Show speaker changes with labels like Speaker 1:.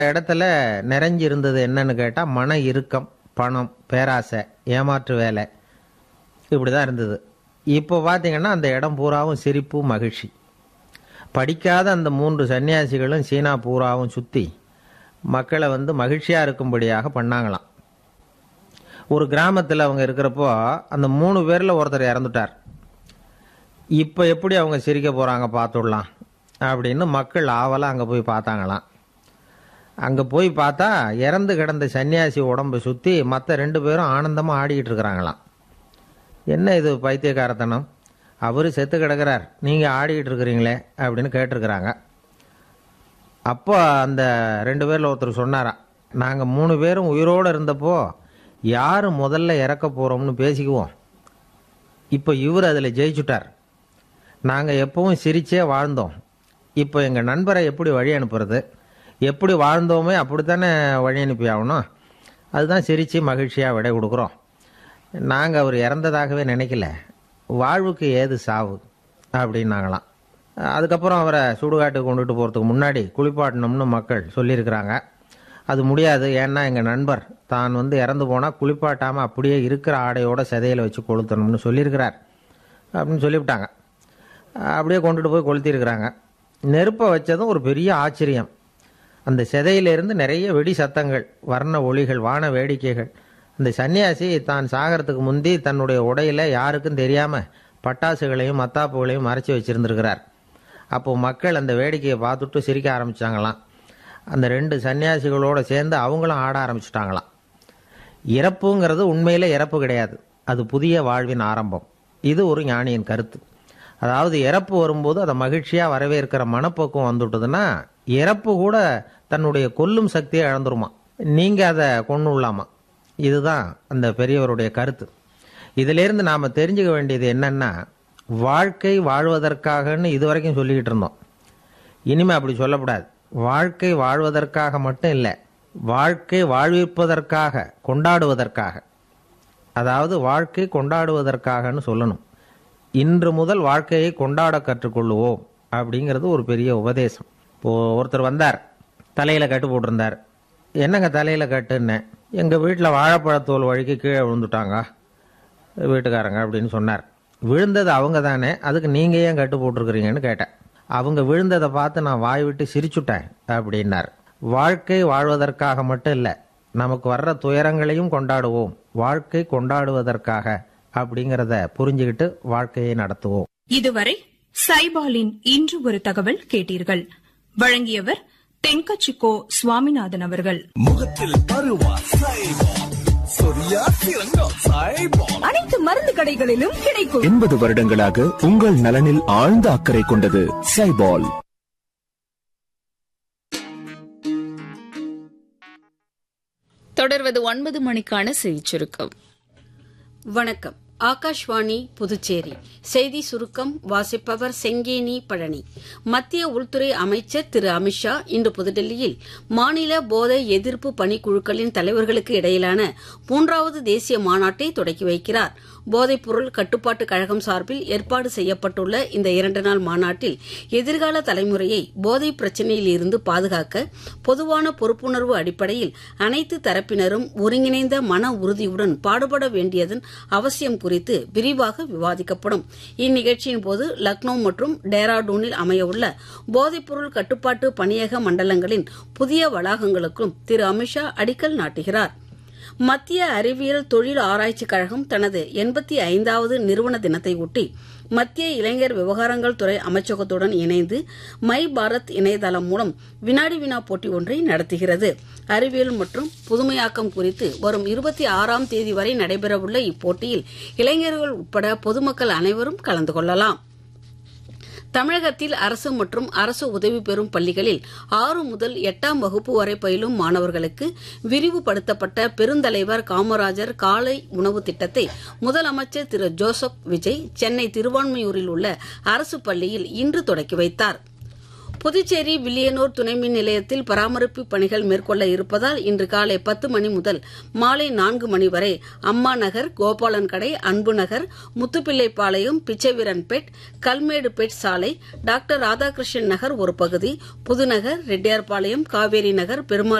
Speaker 1: இடத்துல நிறைஞ்சு இருந்தது என்னன்னு கேட்டால் மன இறுக்கம் பணம் பேராசை ஏமாற்று வேலை இப்படி தான் இருந்தது இப்போ பார்த்தீங்கன்னா அந்த இடம் பூராவும் சிரிப்பு மகிழ்ச்சி படிக்காத அந்த மூன்று சன்னியாசிகளும் சீனா பூராவும் சுற்றி மக்களை வந்து மகிழ்ச்சியாக இருக்கும்படியாக பண்ணாங்களாம் ஒரு கிராமத்தில் அவங்க இருக்கிறப்போ அந்த மூணு பேரில் ஒருத்தர் இறந்துட்டார் இப்போ எப்படி அவங்க சிரிக்க போகிறாங்க பார்த்துடலாம் அப்படின்னு மக்கள் ஆவலாக அங்கே போய் பார்த்தாங்களாம் அங்கே போய் பார்த்தா இறந்து கிடந்த சன்னியாசி உடம்பை சுற்றி மற்ற ரெண்டு பேரும் ஆனந்தமாக ஆடிக்கிட்டு இருக்கிறாங்களாம் என்ன இது பைத்தியக்காரத்தனம் அவர் செத்து கிடக்கிறார் நீங்கள் ஆடிக்கிட்டு இருக்கிறீங்களே அப்படின்னு கேட்டிருக்கிறாங்க அப்போ அந்த ரெண்டு பேரில் ஒருத்தர் சொன்னாராம் நாங்கள் மூணு பேரும் உயிரோடு இருந்தப்போ யார் முதல்ல இறக்க போகிறோம்னு பேசிக்குவோம் இப்போ இவர் அதில் ஜெயிச்சுட்டார் நாங்கள் எப்பவும் சிரிச்சே வாழ்ந்தோம் இப்போ எங்கள் நண்பரை எப்படி வழி அனுப்புறது எப்படி வாழ்ந்தோமே அப்படித்தானே வழி அனுப்பி ஆகணும் அதுதான் சிரித்து மகிழ்ச்சியாக விடை கொடுக்குறோம் நாங்கள் அவர் இறந்ததாகவே நினைக்கல வாழ்வுக்கு ஏது சாவு அப்படின்னாங்களாம் அதுக்கப்புறம் அவரை சுடுகாட்டுக்கு கொண்டுட்டு போகிறதுக்கு முன்னாடி குளிப்பாட்டணும்னு மக்கள் சொல்லியிருக்கிறாங்க அது முடியாது ஏன்னா எங்கள் நண்பர் தான் வந்து இறந்து போனால் குளிப்பாட்டாமல் அப்படியே இருக்கிற ஆடையோட சிதையில வச்சு கொளுத்தணும்னு சொல்லியிருக்கிறார் அப்படின்னு சொல்லிவிட்டாங்க அப்படியே கொண்டுட்டு போய் கொளுத்திருக்கிறாங்க நெருப்பை வச்சதும் ஒரு பெரிய ஆச்சரியம் அந்த சிதையிலிருந்து நிறைய வெடி சத்தங்கள் வர்ண ஒளிகள் வான வேடிக்கைகள் அந்த சன்னியாசி தான் சாகறதுக்கு முந்தி தன்னுடைய உடையில யாருக்கும் தெரியாமல் பட்டாசுகளையும் மத்தாப்புகளையும் மறைச்சி வச்சிருந்திருக்கிறார் அப்போ மக்கள் அந்த வேடிக்கையை பார்த்துட்டு சிரிக்க ஆரம்பிச்சாங்களாம் அந்த ரெண்டு சன்னியாசிகளோடு சேர்ந்து அவங்களும் ஆட ஆரம்பிச்சிட்டாங்களாம் இறப்புங்கிறது உண்மையில இறப்பு கிடையாது அது புதிய வாழ்வின் ஆரம்பம் இது ஒரு ஞானியின் கருத்து அதாவது இறப்பு வரும்போது அதை மகிழ்ச்சியாக வரவேற்கிற மனப்போக்கம் வந்துவிட்டதுன்னா இறப்பு கூட தன்னுடைய கொல்லும் சக்தியை இழந்துருமா நீங்கள் அதை கொண்டு விடலாமா இதுதான் அந்த பெரியவருடைய கருத்து இதிலிருந்து நாம் தெரிஞ்சுக்க வேண்டியது என்னன்னா வாழ்க்கை வாழ்வதற்காகன்னு இதுவரைக்கும் சொல்லிக்கிட்டு இருந்தோம் இனிமே அப்படி சொல்லக்கூடாது வாழ்க்கை வாழ்வதற்காக மட்டும் இல்லை வாழ்க்கை வாழ்விப்பதற்காக கொண்டாடுவதற்காக அதாவது வாழ்க்கை கொண்டாடுவதற்காகன்னு சொல்லணும் இன்று முதல் வாழ்க்கையை கொண்டாட கற்றுக்கொள்ளுவோம் அப்படிங்கிறது ஒரு பெரிய உபதேசம் இப்போ ஒருத்தர் வந்தார் தலையில் கட்டு போட்டிருந்தார் என்னங்க தலையில் கட்டுன்னேன் எங்கள் வீட்டில் வாழைப்பழத்தோல் வழிக்கு கீழே விழுந்துட்டாங்க வீட்டுக்காரங்க அப்படின்னு சொன்னார் விழுந்தது அவங்க தானே அதுக்கு நீங்கள் ஏன் கட்டு போட்டிருக்கிறீங்கன்னு கேட்டேன் அவங்க விழுந்ததை பார்த்து நான் வாய் விட்டு சிரிச்சுட்டேன் அப்படின்னார் வாழ்க்கை வாழ்வதற்காக மட்டும் இல்லை நமக்கு வர்ற துயரங்களையும் கொண்டாடுவோம் வாழ்க்கை கொண்டாடுவதற்காக அப்படிங்கிறத புரிஞ்சுக்கிட்டு வாழ்க்கையை நடத்துவோம்
Speaker 2: இதுவரை சைபாலின் இன்று ஒரு தகவல் கேட்டீர்கள் வழங்கியவர் தென்கச்சிக்கோ சுவாமிநாதன் அவர்கள்
Speaker 3: முகத்தில் பருவா சைபால் சொரியா சிறங்கா சைபால்
Speaker 4: அனைத்து மருந்து கடைகளிலும் கிடைக்கும்
Speaker 5: எண்பது வருடங்களாக உங்கள் நலனில் ஆழ்ந்த அக்கறை கொண்டது சைபால்
Speaker 6: தொடர்வது ஒன்பது மணிக்கான செய்திச் சுருக்கம்
Speaker 7: வணக்கம் ஆகாஷ்வாணி புதுச்சேரி செய்தி சுருக்கம் வாசிப்பவர் செங்கேனி பழனி மத்திய உள்துறை அமைச்சர் திரு அமித்ஷா இன்று புதுடெல்லியில் மாநில போதை எதிர்ப்பு பணிக்குழுக்களின் தலைவர்களுக்கு இடையிலான மூன்றாவது தேசிய மாநாட்டை தொடக்கி வைக்கிறார் போதைப்பொருள் கட்டுப்பாட்டு கழகம் சார்பில் ஏற்பாடு செய்யப்பட்டுள்ள இந்த இரண்டு நாள் மாநாட்டில் எதிர்கால தலைமுறையை போதைப் பிரச்சினையில் இருந்து பாதுகாக்க பொதுவான பொறுப்புணர்வு அடிப்படையில் அனைத்து தரப்பினரும் ஒருங்கிணைந்த மன உறுதியுடன் பாடுபட வேண்டியதன் அவசியம் குறித்து விரிவாக விவாதிக்கப்படும் இந்நிகழ்ச்சியின் போது லக்னோ மற்றும் டேராடூனில் அமையவுள்ள போதைப்பொருள் கட்டுப்பாட்டு பணியக மண்டலங்களின் புதிய வளாகங்களுக்கும் திரு அமித்ஷா அடிக்கல் நாட்டுகிறார் மத்திய அறிவியல் தொழில் ஆராய்ச்சிக் கழகம் தனது எண்பத்தி ஐந்தாவது நிறுவன தினத்தை ஒட்டி மத்திய இளைஞர் விவகாரங்கள் துறை அமைச்சகத்துடன் இணைந்து மை பாரத் இணையதளம் மூலம் வினாடி வினா போட்டி ஒன்றை நடத்துகிறது அறிவியல் மற்றும் புதுமையாக்கம் குறித்து வரும் இருபத்தி ஆறாம் தேதி வரை நடைபெறவுள்ள இப்போட்டியில் இளைஞர்கள் உட்பட பொதுமக்கள் அனைவரும் கலந்து கொள்ளலாம் தமிழகத்தில் அரசு மற்றும் அரசு உதவி பெறும் பள்ளிகளில் ஆறு முதல் எட்டாம் வகுப்பு வரை பயிலும் மாணவர்களுக்கு விரிவுபடுத்தப்பட்ட பெருந்தலைவர் காமராஜர் காலை உணவு திட்டத்தை முதலமைச்சர் திரு ஜோசப் விஜய் சென்னை திருவான்மையூரில் உள்ள அரசு பள்ளியில் இன்று தொடக்கி வைத்தாா் புதுச்சேரி வில்லியனூர் துணை மின் நிலையத்தில் பராமரிப்பு பணிகள் மேற்கொள்ள இருப்பதால் இன்று காலை பத்து மணி முதல் மாலை நான்கு மணி வரை அம்மா நகர் கோபாலன் கடை அன்பு நகர் முத்துப்பிள்ளைப்பாளையம் பிச்சைவீரன்பேட் கல்மேடுபேட் சாலை டாக்டர் ராதாகிருஷ்ணன் நகர் ஒரு பகுதி புதுநகர் ரெட்டியார்பாளையம் காவேரி நகர் பெருமாள்